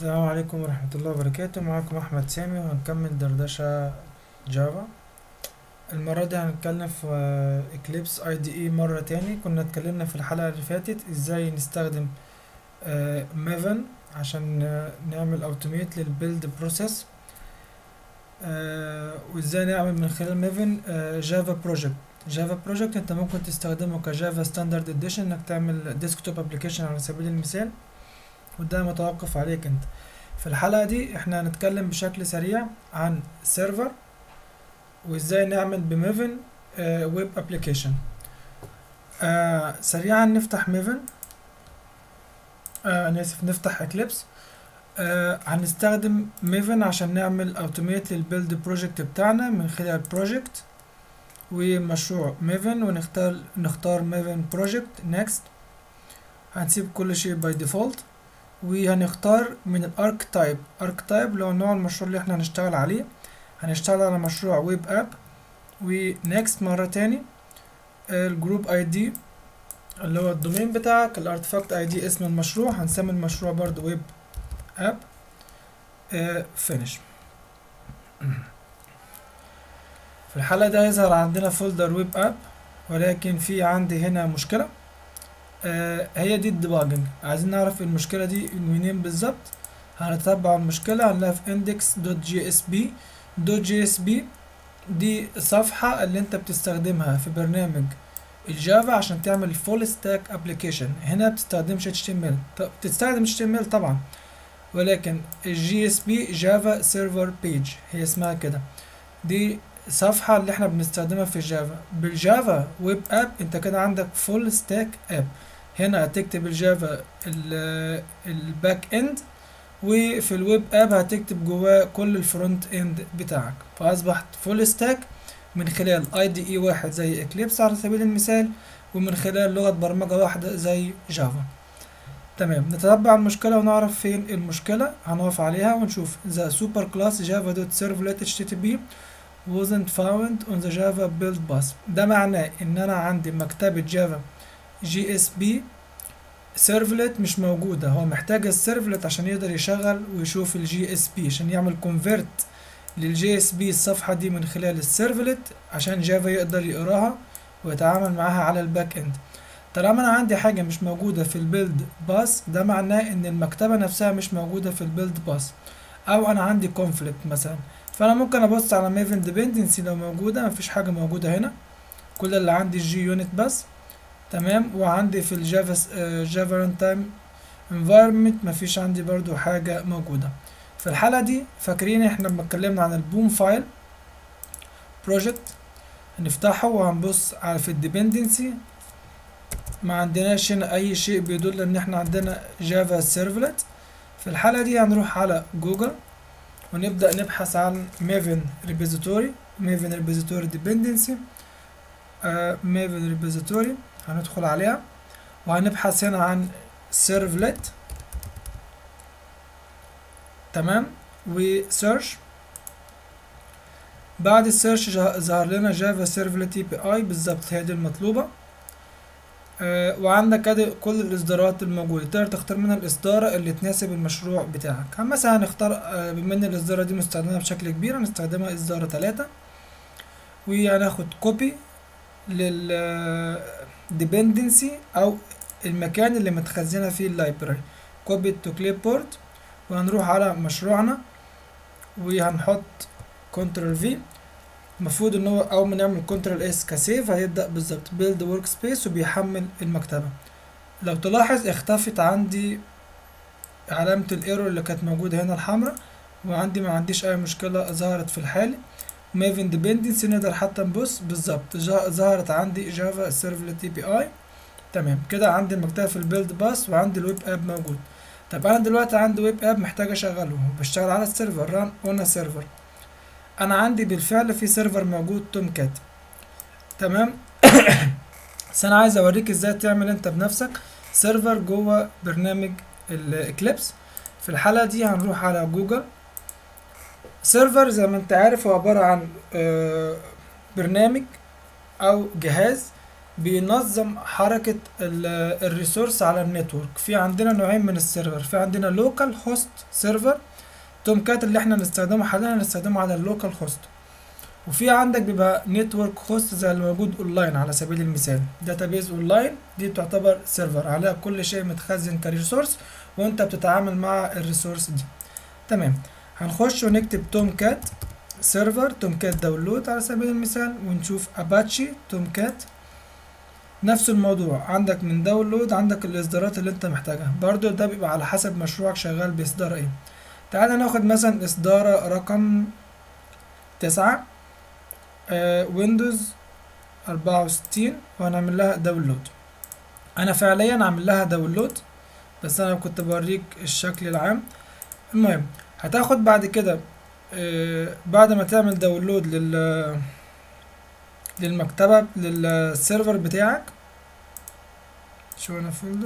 السلام عليكم ورحمة الله وبركاته معكم أحمد سامي وهنكمل دردشة جافا المرة دي هنتكلم في اكليبس اي دي اي مرة تاني كنا اتكلمنا في الحلقة اللي فاتت ازاي نستخدم ميفن عشان آه، نعمل اوتوميت للبيلد بروسيس وازاي نعمل من خلال ميفن جافا بروجكت جافا بروجكت انت ممكن تستخدمه كجافا ستاندرد اديشن انك تعمل ديسكتوب ابلكيشن على سبيل المثال وده متوقف عليك انت في الحلقة دي احنا هنتكلم بشكل سريع عن سيرفر وازاي نعمل بميفن ويب ابلكيشن سريعا نفتح ميفن آه انا اسف نفتح اكليبس آه هنستخدم ميفن عشان نعمل اوتوميت للبيلد بروجكت بتاعنا من خلال بروجكت ومشروع ميفن ونختار نختار ميفن بروجكت نيكست هنسيب كل شيء باي ديفولت وهنختار من الارك تايب ارك تايب اللي هو نوع المشروع اللي احنا هنشتغل عليه هنشتغل على مشروع ويب اب ونكست مرة تاني الجروب اي دي اللي هو الدومين بتاعك الارتفاكت اي دي اسم المشروع هنسمي المشروع برضو ويب اب فينيش في الحالة ده يظهر عندنا فولدر ويب اب ولكن في عندي هنا مشكلة آه هي دي الديباجنج عايزين نعرف المشكلة دي منين بالظبط هنتبع المشكلة هنلاقيها في index.jsp .jsp دي الصفحة اللي انت بتستخدمها في برنامج الجافا عشان تعمل فول ستاك ابلكيشن هنا بتستخدمش HTML طب بتستخدم HTML طبعا ولكن الجي اس بي جافا سيرفر بيج هي اسمها كده دي الصفحة اللي احنا بنستخدمها في الجافا بالجافا ويب اب انت كده عندك فول ستاك اب هنا هتكتب الجافا الباك اند وفي الويب اب هتكتب جواه كل الفرونت اند بتاعك فاصبحت فول ستاك من خلال اي دي اي واحد زي اكليبس على سبيل المثال ومن خلال لغة برمجة واحدة زي جافا تمام نتتبع المشكلة ونعرف فين المشكلة هنقف عليها ونشوف the super class java dot servlet http wasn't found on the java build bus ده معناه ان انا عندي مكتبة جافا جي اس بي سيرفلت مش موجودة هو محتاج السيرفلت عشان يقدر يشغل ويشوف الجي اس بي عشان يعمل كونفرت للجي اس بي الصفحة دي من خلال السيرفلت عشان جافا يقدر يقراها ويتعامل معاها على الباك اند طالما انا عندي حاجة مش موجودة في البيلد باس ده معناه ان المكتبة نفسها مش موجودة في البيلد باس او انا عندي كونفليكت مثلا فانا ممكن ابص على ميفن ديبندنسي لو موجودة مفيش حاجة موجودة هنا كل اللي عندي الجي يونت بس تمام وعندي في الجافا جافا ران تايم انفايرمنت مفيش عندي برضو حاجة موجودة في الحالة دي فاكرين احنا لما اتكلمنا عن البوم فايل بروجكت هنفتحه وهنبص على في الديبندنسي ما عندناش هنا اي شيء بيدل ان احنا عندنا جافا سيرفلت في الحالة دي هنروح على جوجل ونبدأ نبحث عن ميفن ريبوزيتوري ميفن ريبوزيتوري ديبندنسي ميفن ريبوزيتوري هندخل عليها وهنبحث هنا عن سيرفلت تمام وسيرش بعد السيرش ظهر لنا جافا سيرفلت اي بي اي بالظبط هي دي المطلوبة آه وعندك ادي كل الاصدارات الموجودة تقدر تختار منها الاصدارة اللي تناسب المشروع بتاعك مثلا هنختار آه بما ان الاصدارة دي مستخدمة بشكل كبير هنستخدمها اصدارة تلاتة وهناخد كوبي لل dependency او المكان اللي متخزنه فيه اللايبراري كوبي تو كليب بورد وهنروح على مشروعنا وهنحط كنترول في المفروض ان هو اول ما نعمل كنترول اس كسيف هيبدا بالظبط بيلد ورك سبيس وبيحمل المكتبه لو تلاحظ اختفت عندي علامه الايرور اللي كانت موجوده هنا الحمراء وعندي ما عنديش اي مشكله ظهرت في الحالي ميفن ديبندنسي نقدر حتى نبص بالظبط ظهرت عندي جافا سيرفلت اي بي اي تمام كده عندي المكتبه في البيلد باس وعندي الويب اب موجود طب انا دلوقتي عندي ويب اب محتاج اشغله بشتغل على السيرفر ران اون سيرفر انا عندي بالفعل في سيرفر موجود توم كات تمام بس انا عايز اوريك ازاي تعمل انت بنفسك سيرفر جوه برنامج الاكليبس في الحاله دي هنروح على جوجل سيرفر زي ما انت عارف هو عبارة عن برنامج او جهاز بينظم حركة الريسورس على النتورك في عندنا نوعين من السيرفر في عندنا لوكال هوست سيرفر تومكات اللي احنا نستخدمه حاليا نستخدمه على اللوكال هوست وفي عندك بيبقى نتورك هوست زي اللي موجود اونلاين على سبيل المثال داتابيز اونلاين دي تعتبر سيرفر عليها كل شيء متخزن كريسورس وانت بتتعامل مع الريسورس دي تمام هنخش ونكتب تومكات سيرفر تومكات داونلود على سبيل المثال ونشوف اباتشي تومكات نفس الموضوع عندك من داونلود عندك الاصدارات اللي انت محتاجها برضو ده بيبقى على حسب مشروعك شغال باصدار ايه تعالى ناخد مثلا اصدار رقم تسعة ويندوز أربعة وستين وهنعمل لها داونلود انا فعليا عامل لها داونلود بس انا كنت بوريك الشكل العام المهم هتاخد بعد كده آه بعد ما تعمل داونلود لل للمكتبة للسيرفر بتاعك شو انا فولدر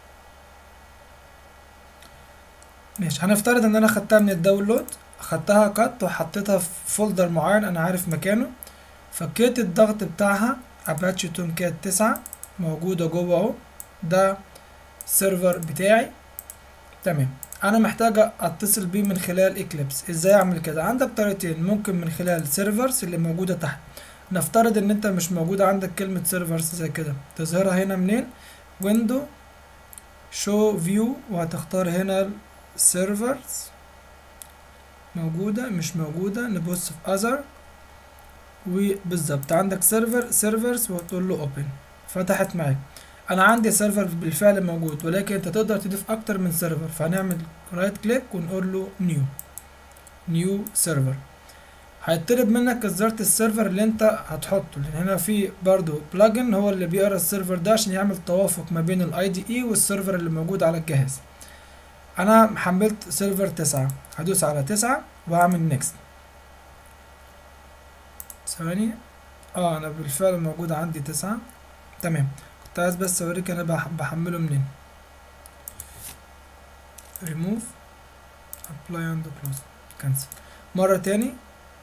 ماشي هنفترض ان انا خدتها من الداونلود خدتها كات وحطيتها في فولدر معين انا عارف مكانه فكيت الضغط بتاعها اباتشي تومكات تسعة موجودة جوه اهو ده السيرفر بتاعي تمام انا محتاجة اتصل بيه من خلال اكليبس ازاي اعمل كده عندك طريقتين ممكن من خلال سيرفرز اللي موجودة تحت نفترض ان انت مش موجود عندك كلمة سيرفرز زي كده تظهرها هنا منين ويندو شو فيو وهتختار هنا سيرفرز موجودة مش موجودة نبص في اذر وبالظبط عندك سيرفر سيرفرز وتقول له اوبن فتحت معاك انا عندي سيرفر بالفعل موجود ولكن انت تقدر تضيف اكتر من سيرفر فهنعمل رايت كليك ونقول له نيو نيو سيرفر هيطلب منك اصدارة السيرفر اللي انت هتحطه لان هنا في برضو بلجن هو اللي بيقرا السيرفر ده عشان يعمل توافق ما بين الاي دي اي والسيرفر اللي موجود على الجهاز انا حملت سيرفر تسعة هدوس على تسعة واعمل نيكست ثواني اه انا بالفعل موجود عندي تسعة تمام كنت عايز بس اوريك انا بحمله منين remove apply and close cancel مرة تاني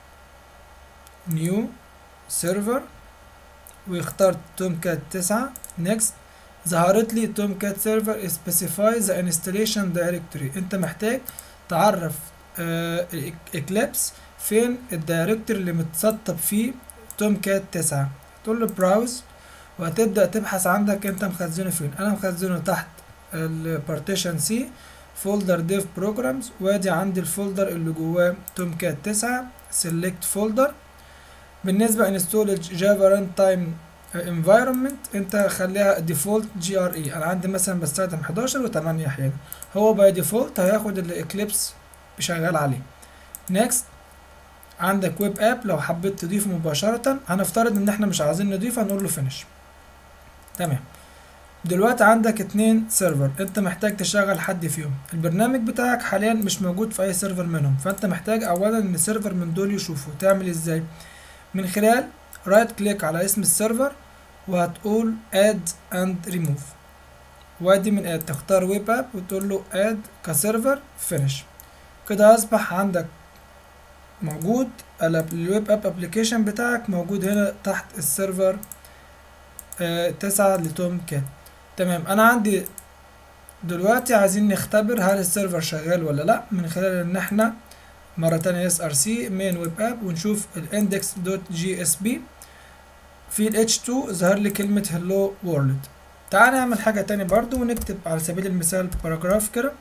new server واخترت تومكات تسعة next ظهرت لي تومكات سيرفر specify the installation directory انت محتاج تعرف اكليبس فين الدايركتوري اللي متسطب فيه تومكات تسعة تقول له براوز وهتبدأ تبحث عندك انت مخزنه فين انا مخزنه تحت البارتيشن سي فولدر ديف بروجرامز وادي عندي الفولدر اللي جواه تومكات تسعة سيلكت فولدر بالنسبة انستول جافا ران تايم environment انت خليها ديفولت جي ار اي انا عندي مثلا بستخدم 11 و8 احيانا هو باي ديفولت هياخد الاكليبس شغال عليه نيكست عندك ويب اب لو حبيت تضيفه مباشرة هنفترض ان احنا مش عايزين نضيفه هنقول له فينش تمام دلوقتي عندك اتنين سيرفر انت محتاج تشغل حد فيهم البرنامج بتاعك حاليا مش موجود في اي سيرفر منهم فانت محتاج اولا ان سيرفر من دول يشوفه تعمل ازاي من خلال رايت كليك على اسم السيرفر وهتقول اد اند ريموف وادي من اد تختار ويب اب وتقول له اد كسيرفر فينش كده اصبح عندك موجود الويب اب ابلكيشن بتاعك موجود هنا تحت السيرفر آه تسعة لتوم كات تمام انا عندي دلوقتي عايزين نختبر هل السيرفر شغال ولا لا من خلال ان احنا مرة تانية اس ار سي مين ويب اب ونشوف الاندكس دوت جي اس بي في ال H2 ظهر لي كلمة hello world تعال نعمل حاجة تانية برضو ونكتب على سبيل المثال باراجراف كده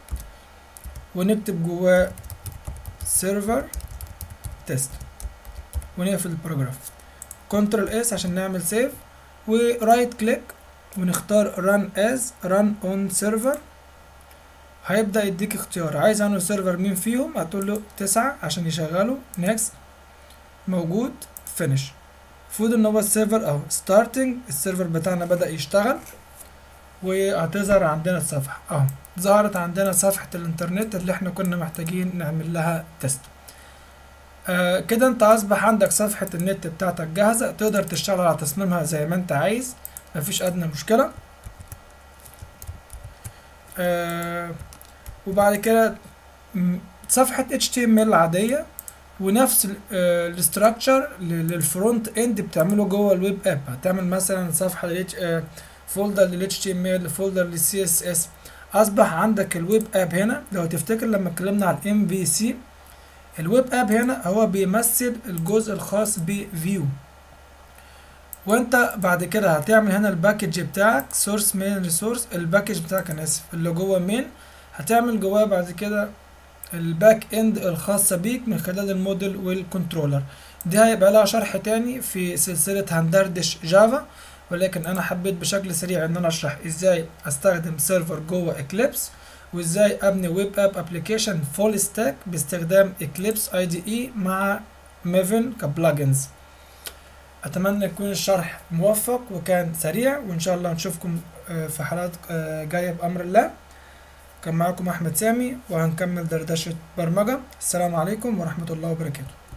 ونكتب جواه سيرفر تيست ونقفل الباراجراف كنترول اس عشان نعمل سيف ورايت كليك ونختار run as run on server هيبدأ يديك اختيار عايز انه سيرفر مين فيهم هتقول له تسعة عشان يشغله next موجود finish المفروض ان هو السيرفر اهو starting السيرفر بتاعنا بدأ يشتغل وهتظهر عندنا الصفحة اهو ظهرت عندنا صفحة الانترنت اللي احنا كنا محتاجين نعمل لها تيست آه كده انت اصبح عندك صفحة النت بتاعتك جاهزة تقدر تشتغل على تصميمها زي ما انت عايز مفيش ادنى مشكلة آه وبعد كده صفحة HTML عادية ونفس الاستراكشر للفرونت اند بتعمله جوه الويب اب هتعمل مثلا صفحه لل فولدر لل HTML فولدر لل CSS اصبح عندك الويب اب هنا لو تفتكر لما اتكلمنا على الام في سي الويب اب هنا هو بيمثل الجزء الخاص بفيو وانت بعد كده هتعمل هنا الباكج بتاعك سورس مين ريسورس الباكج بتاعك انا اسف اللي جوه مين هتعمل جواه بعد كده الباك اند الخاصة بيك من خلال الموديل والكنترولر دي هيبقى لها شرح تاني في سلسلة هندردش جافا ولكن انا حبيت بشكل سريع ان انا اشرح ازاي استخدم سيرفر جوه اكليبس وازاي ابني ويب اب ابلكيشن فول ستاك باستخدام اكليبس اي دي اي مع ميفن كبلجنز اتمنى يكون الشرح موفق وكان سريع وان شاء الله نشوفكم في حلقات جايه بامر الله كان معاكم احمد سامي وهنكمل دردشه برمجه السلام عليكم ورحمه الله وبركاته